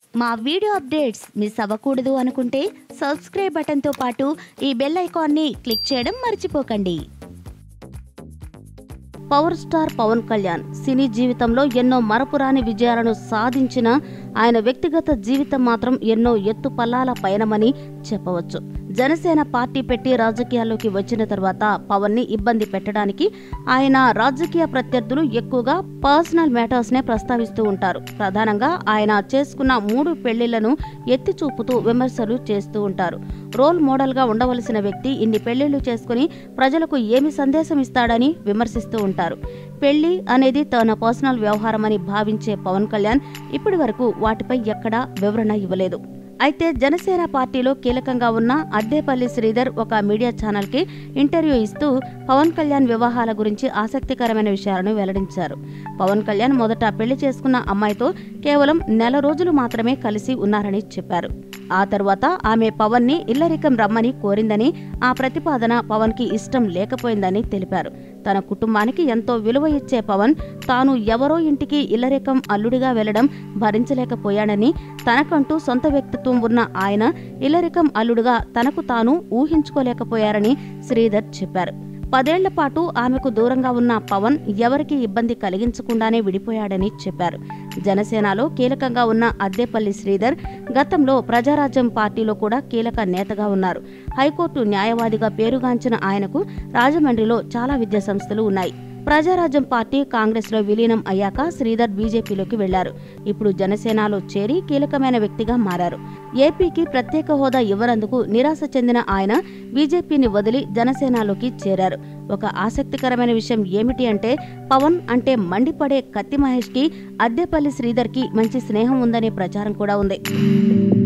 మా video updates miss అవ్వకూడదు అనుకుంటే సబ్స్క్రైబ్ బటన్తో పాటు ఈ బెల్ ఐకాన్ని క్లిక్ చేయడం మర్చిపోకండి పవర్ స్టార్ పవన్ కళ్యాణ్ సినీ జీవితంలో ఎన్నో మరపురాని విజయాలను సాధించిన ఆయన వ్యక్తిగత జీవితం మాత్రం ఎన్నో ఎత్తుపల్లాల పయనమని చెప్పవచ్చు జనసేన పార్టీ పెట్టి రాజకీయాల్లోకి వచ్చిన తర్వాత పవన్ ని ఇబ్బంది పెట్టడానికి ఆయన రాజకీయ ప్రత్యర్థులు ఎక్కువగా పర్సనల్ మ్యాటర్స్ నే ప్రస్తావిస్తూ ఉంటారు ప్రధానంగా ఆయన చేసుకున్న మూడు పెళ్లిళ్లను ఎత్తి చూపుతూ విమర్శలు చేస్తూ ఉంటారు రోల్ మోడల్ గా ఉండవలసిన వ్యక్తి ఇన్ని పెళ్లిళ్లు చేసుకుని ప్రజలకు ఏమి సందేశం ఇస్తాడని విమర్శిస్తూ ఉంటారు పెళ్లి అనేది తన పర్సనల్ వ్యవహారమని భావించే పవన్ కళ్యాణ్ ఇప్పటి వరకు వాటిపై ఎక్కడా వివరణ ఇవ్వలేదు అయితే జనసేన పార్టీలో కీలకంగా ఉన్న అద్దేపల్లి శ్రీధర్ ఒక మీడియా ఛానల్కి ఇంటర్వ్యూ ఇస్తూ పవన్ కళ్యాణ్ వివాహాల గురించి ఆసక్తికరమైన విషయాలను వెల్లడించారు పవన్ కళ్యాణ్ మొదట పెళ్లి చేసుకున్న అమ్మాయితో కేవలం నెల రోజులు మాత్రమే కలిసి ఉన్నారని చెప్పారు ఆ తర్వాత ఆమె పవన్ ని ఇల్లరికం రమ్మని కోరిందని ఆ ప్రతిపాదన పవన్ కి ఇష్టం లేకపోయిందని తెలిపారు తన కుటుంబానికి ఎంతో విలువ ఇచ్చే పవన్ తాను ఎవరో ఇంటికి ఇల్లరికం అల్లుడిగా వెళ్లడం భరించలేకపోయాడని తనకంటూ సొంత వ్యక్తిత్వం ఉన్న ఆయన ఇల్లరికం అల్లుడుగా తనకు తాను ఊహించుకోలేకపోయారని శ్రీధర్ చెప్పారు పదేళ్ల పాటు ఆమెకు దూరంగా ఉన్న పవన్ ఎవరికి ఇబ్బంది కలిగించకుండానే విడిపోయాడని చెప్పారు జనసేనలో కీలకంగా ఉన్న అద్దేపల్లి శ్రీధర్ గతంలో ప్రజారాజ్యం పార్టీలో కూడా కీలక నేతగా ఉన్నారు హైకోర్టు న్యాయవాదిగా పేరుగాంచిన ఆయనకు రాజమండ్రిలో చాలా విద్యా సంస్థలు ఉన్నాయి ప్రజారాజ్యం పార్టీ కాంగ్రెస్ లో విలీనం అయ్యాక శ్రీధర్ బీజేపీలోకి వెళ్లారు ఇప్పుడు జనసేనలో చేరి కీలకమైన వ్యక్తిగా మారారు ఏపీకి ప్రత్యేక హోదా ఇవ్వనందుకు నిరాశ చెందిన ఆయన బీజేపీని వదిలి జనసేనలోకి చేరారు ఒక ఆసక్తికరమైన విషయం ఏమిటి అంటే పవన్ అంటే మండిపడే కత్తి మహేష్ కి అద్దెపల్లి శ్రీధర్ కి మంచి స్నేహం ఉందనే ప్రచారం కూడా ఉంది